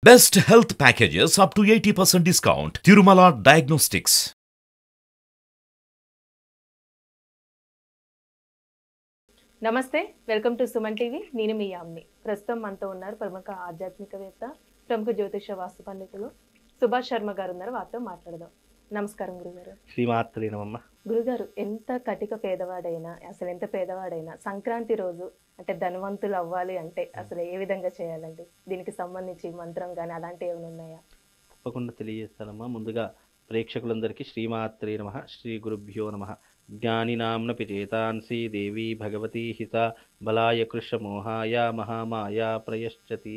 Best health packages up to 80% discount. Tirumala Diagnostics. నమస్తే welcome to Suman TV నేను మీ యామ్ని ప్రస్తుతం మనతో ఉన్నారు ప్రముఖ ఆధ్యాత్మికవేత్త ప్రముఖ జ్యోతిష వాస్తు పండితులు సుభాష్ శర్మ గారు ఉన్నారు వారితో మాట్లాడదాం నమస్కారం గురుగారు శ్రీమాత్రి నమమ్మ గురుగారు ఎంత కటిక పేదవాడైనా అసలు ఎంత పేదవాడైనా సంక్రాంతి రోజు అంటే ధనవంతులు అవ్వాలి అంటే అసలు ఏ విధంగా చేయాలండి దీనికి సంబంధించి మంత్రం కానీ అలాంటివి ఏమైనా ఉన్నాయా తప్పకుండా తెలియజేస్తానమ్మా ముందుగా ప్రేక్షకులందరికీ శ్రీమాత్రే నమ శ్రీ గురుభ్యో నమ జ్ఞానినాంన పిచేతాన్సి దేవి భగవతి హిత బలాయ కృష్ణమోహాయ మహామాయ ప్రయశ్చతి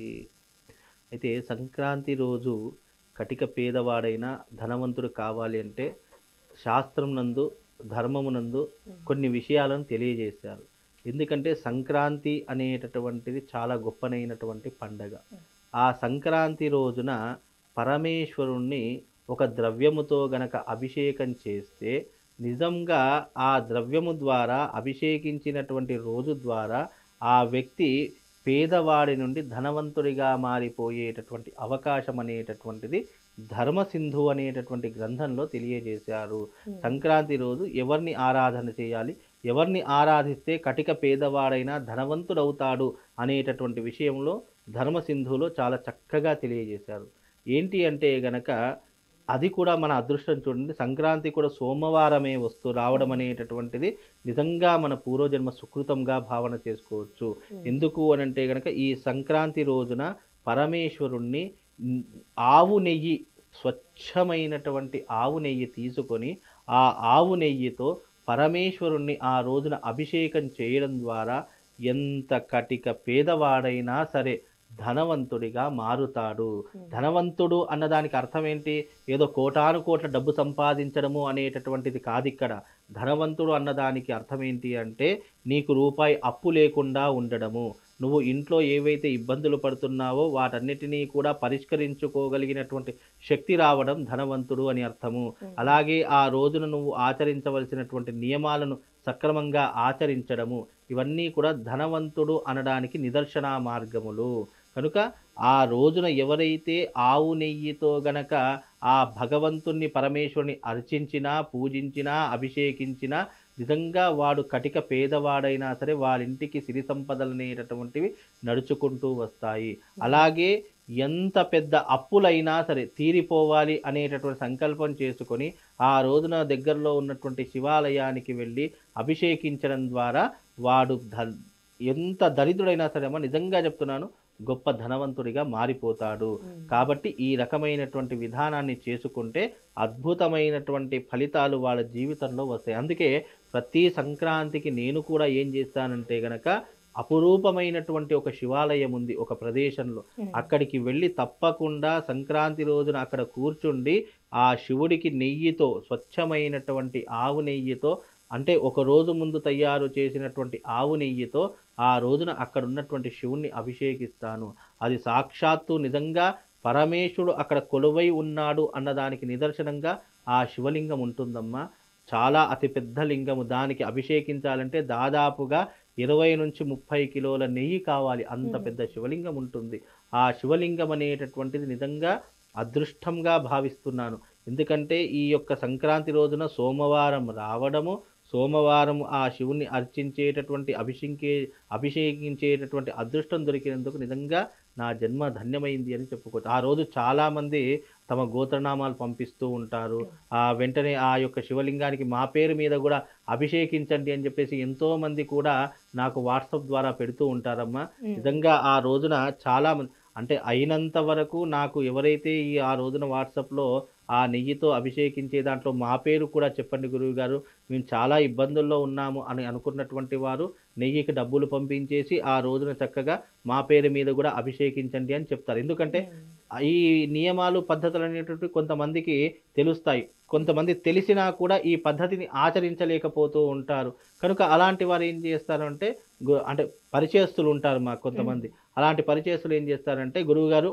అయితే సంక్రాంతి రోజు కటిక పేదవాడైన ధనవంతుడు కావాలి అంటే శాస్త్రం నందు ధర్మమునందు కొన్ని విషయాలను తెలియజేశారు ఎందుకంటే సంక్రాంతి అనేటటువంటిది చాలా గొప్పనైనటువంటి పండగ ఆ సంక్రాంతి రోజున పరమేశ్వరుణ్ణి ఒక ద్రవ్యముతో గనక అభిషేకం చేస్తే నిజంగా ఆ ద్రవ్యము ద్వారా అభిషేకించినటువంటి రోజు ద్వారా ఆ వ్యక్తి పేదవాడి నుండి ధనవంతుడిగా మారిపోయేటటువంటి అవకాశం అనేటటువంటిది ధర్మసింధు అనేటటువంటి గ్రంథంలో తెలియజేశారు సంక్రాంతి రోజు ఎవరిని ఆరాధన చేయాలి ఎవరిని ఆరాధిస్తే కటిక పేదవాడైనా ధనవంతుడవుతాడు అనేటటువంటి విషయంలో ధర్మసింధులో చాలా చక్కగా తెలియజేశారు ఏంటి అంటే గనక అది కూడా మన అదృష్టం చూడండి సంక్రాంతి కూడా సోమవారమే వస్తూ రావడం అనేటటువంటిది నిజంగా మన పూర్వజన్మ సుకృతంగా భావన చేసుకోవచ్చు ఎందుకు అని అంటే గనక ఈ సంక్రాంతి రోజున పరమేశ్వరుణ్ణి న్- ఆవు నెయ్యి స్వచ్ఛమైనటువంటి ఆవు నెయ్యి తీసుకొని ఆ ఆవు నెయ్యితో పరమేశ్వరుణ్ణి ఆ రోజున అభిషేకం చేయడం ద్వారా ఎంత కటిక పేదవాడైనా సరే ధనవంతుడిగా మారుతాడు ధనవంతుడు అన్నదానికి అర్థం ఏంటి ఏదో కోటాను కోట్ల డబ్బు సంపాదించడము అనేటటువంటిది కాదు ఇక్కడ ధనవంతుడు అన్నదానికి అర్థం ఏంటి అంటే నీకు రూపాయి అప్పు లేకుండా ఉండడము నువ్వు ఇంట్లో ఏవైతే ఇబ్బందులు పడుతున్నావో వాటన్నిటినీ కూడా పరిష్కరించుకోగలిగినటువంటి శక్తి రావడం ధనవంతుడు అని అర్థము అలాగే ఆ రోజున నువ్వు ఆచరించవలసినటువంటి నియమాలను సక్రమంగా ఆచరించడము ఇవన్నీ కూడా ధనవంతుడు అనడానికి నిదర్శన మార్గములు కనుక ఆ రోజున ఎవరైతే ఆవు నెయ్యితో గనక ఆ భగవంతుణ్ణి పరమేశ్వరుని అర్చించినా పూజించినా అభిషేకించినా నిజంగా వాడు కటిక పేదవాడైనా సరే వారింటికి సిరి సంపదలు అనేటటువంటివి నడుచుకుంటూ వస్తాయి అలాగే ఎంత పెద్ద అప్పులైనా సరే తీరిపోవాలి అనేటటువంటి సంకల్పం చేసుకొని ఆ రోజున దగ్గరలో ఉన్నటువంటి శివాలయానికి వెళ్ళి అభిషేకించడం ద్వారా వాడు ధ ఎంత దరిద్రుడైనా సరే అమ్మ నిజంగా చెప్తున్నాను గొప్ప ధనవంతుడిగా మారిపోతాడు కాబట్టి ఈ రకమైనటువంటి విధానాన్ని చేసుకుంటే అద్భుతమైనటువంటి ఫలితాలు వాళ్ళ జీవితంలో వస్తాయి అందుకే ప్రతి సంక్రాంతికి నేను కూడా ఏం చేస్తానంటే గనక అపురూపమైనటువంటి ఒక శివాలయం ఉంది ఒక ప్రదేశంలో అక్కడికి వెళ్ళి తప్పకుండా సంక్రాంతి రోజున అక్కడ కూర్చుండి ఆ శివుడికి నెయ్యితో స్వచ్ఛమైనటువంటి ఆవు నెయ్యితో అంటే ఒక రోజు ముందు తయారు చేసినటువంటి ఆవు నెయ్యితో ఆ రోజున అక్కడ ఉన్నటువంటి శివుణ్ణి అభిషేకిస్తాను అది సాక్షాత్తు నిజంగా పరమేశ్వరుడు అక్కడ కొలువై ఉన్నాడు అన్నదానికి నిదర్శనంగా ఆ శివలింగం ఉంటుందమ్మా చాలా అతిపెద్ద లింగము దానికి అభిషేకించాలంటే దాదాపుగా ఇరవై నుంచి ముప్పై కిలోల నెయ్యి కావాలి అంత మ్మ్. పెద్ద శివలింగం ఉంటుంది ఆ శివలింగం అనేటటువంటిది నిజంగా అదృష్టంగా భావిస్తున్నాను ఎందుకంటే ఈ యొక్క సంక్రాంతి రోజున సోమవారం రావడము సోమవారం ఆ శివుణ్ణి అర్చించేటటువంటి అభిషేకే అభిషేకించేటటువంటి అదృష్టం దొరికినందుకు నిజంగా నా జన్మ ధన్యమైంది అని చెప్పుకోవచ్చు ఆ రోజు చాలామంది తమ గోత్రనామాలు పంపిస్తూ ఉంటారు ఆ వెంటనే ఆ యొక్క శివలింగానికి మా పేరు మీద కూడా అభిషేకించండి అని చెప్పేసి ఎంతో మంది కూడా నాకు వాట్సాప్ ద్వారా పెడుతూ ఉంటారమ్మా నిజంగా ఆ రోజున చాలా మంది అంటే అయినంత వరకు నాకు ఎవరైతే ఈ ఆ రోజున వాట్సాప్లో ఆ నెయ్యితో అభిషేకించే దాంట్లో మా పేరు కూడా చెప్పండి గురువు గారు మేము చాలా ఇబ్బందుల్లో ఉన్నాము అని అనుకున్నటువంటి వారు నెయ్యికి డబ్బులు పంపించేసి ఆ రోజున చక్కగా మా పేరు మీద కూడా అభిషేకించండి అని చెప్తారు ఎందుకంటే ఈ నియమాలు పద్ధతులు అనేటువంటివి కొంతమందికి తెలుస్తాయి కొంతమంది తెలిసినా కూడా ఈ పద్ధతిని ఆచరించలేకపోతూ ఉంటారు కనుక అలాంటి వారు ఏం చేస్తారంటే గు- అంటే పరిచయస్తులు ఉంటారు మా కొంతమంది అలాంటి పరిచయస్తులు ఏం చేస్తారంటే గురువుగారు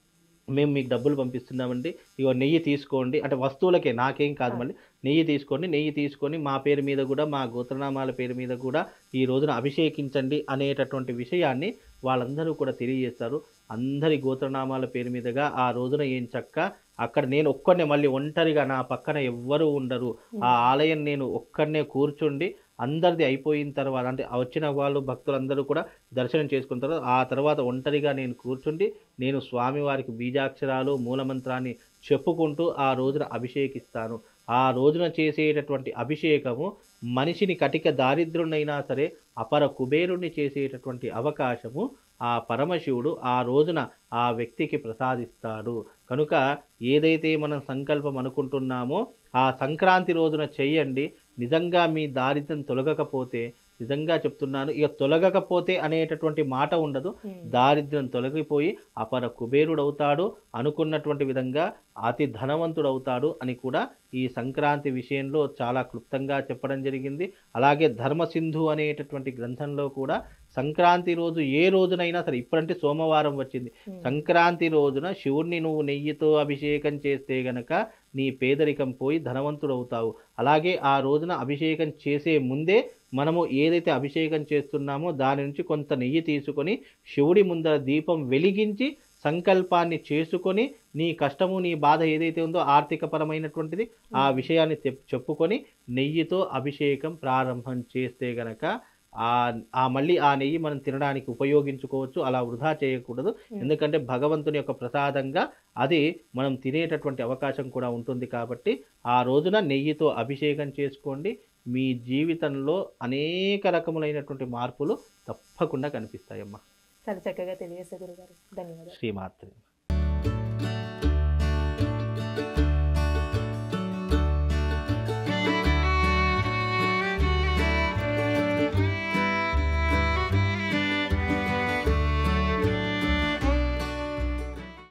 మేము మీకు డబ్బులు పంపిస్తున్నామండి ఇగో నెయ్యి తీసుకోండి అంటే వస్తువులకే నాకేం కాదు మళ్ళీ నెయ్యి తీసుకోండి నెయ్యి తీసుకొని మా పేరు మీద కూడా మా గోత్రనామాల పేరు మీద కూడా ఈ రోజున అభిషేకించండి అనేటటువంటి విషయాన్ని వాళ్ళందరూ కూడా తెలియజేస్తారు అందరి గోత్రనామాల పేరు మీదుగా ఆ రోజున ఏం చక్క అక్కడ నేను ఒక్కనే మళ్ళీ ఒంటరిగా నా పక్కన ఎవ్వరూ ఉండరు ఆ ఆలయం నేను ఒక్కడనే కూర్చుండి అందరిది అయిపోయిన తర్వాత అంటే వచ్చిన వాళ్ళు భక్తులందరూ కూడా దర్శనం చేసుకున్న తర్వాత ఆ తర్వాత ఒంటరిగా నేను కూర్చుండి నేను స్వామివారికి బీజాక్షరాలు మూలమంత్రాన్ని చెప్పుకుంటూ ఆ రోజున అభిషేకిస్తాను ఆ రోజున చేసేటటువంటి అభిషేకము మనిషిని కటిక దారిద్రునైనా సరే అపర కుబేరుణ్ణి చేసేటటువంటి అవకాశము ఆ పరమశివుడు ఆ రోజున ఆ వ్యక్తికి ప్రసాదిస్తాడు కనుక ఏదైతే మనం సంకల్పం అనుకుంటున్నామో ఆ సంక్రాంతి రోజున చెయ్యండి నిజంగా మీ దారిద్ర్యం తొలగకపోతే నిజంగా చెప్తున్నాను ఇక తొలగకపోతే అనేటటువంటి మాట ఉండదు దారిద్ర్యం తొలగిపోయి అపర కుబేరుడవుతాడు అనుకున్నటువంటి విధంగా అతి ధనవంతుడవుతాడు అని కూడా ఈ సంక్రాంతి విషయంలో చాలా క్లుప్తంగా చెప్పడం జరిగింది అలాగే ధర్మసింధు అనేటటువంటి గ్రంథంలో కూడా సంక్రాంతి రోజు ఏ రోజునైనా సరే ఇప్పుడంటే సోమవారం వచ్చింది సంక్రాంతి రోజున శివుణ్ణి నువ్వు నెయ్యితో అభిషేకం చేస్తే గనక నీ పేదరికం పోయి ధనవంతుడవుతావు అలాగే ఆ రోజున అభిషేకం చేసే ముందే మనము ఏదైతే అభిషేకం చేస్తున్నామో దాని నుంచి కొంత నెయ్యి తీసుకొని శివుడి ముందర దీపం వెలిగించి సంకల్పాన్ని చేసుకొని నీ కష్టము నీ బాధ ఏదైతే ఉందో ఆర్థికపరమైనటువంటిది ఆ విషయాన్ని చెప్- చెప్పుకొని నెయ్యితో అభిషేకం ప్రారంభం చేస్తే గనక ఆ ఆ మళ్ళీ ఆ నెయ్యి మనం తినడానికి ఉపయోగించుకోవచ్చు అలా వృధా చేయకూడదు ఎందుకంటే భగవంతుని యొక్క ప్రసాదంగా అది మనం తినేటటువంటి అవకాశం కూడా ఉంటుంది కాబట్టి ఆ రోజున నెయ్యితో అభిషేకం చేసుకోండి మీ జీవితంలో అనేక రకములైనటువంటి మార్పులు తప్పకుండా కనిపిస్తాయమ్మా చాలా చక్కగా తెలియజేసే గురుగారు ధన్యవాదాలు శ్రీమాత్రి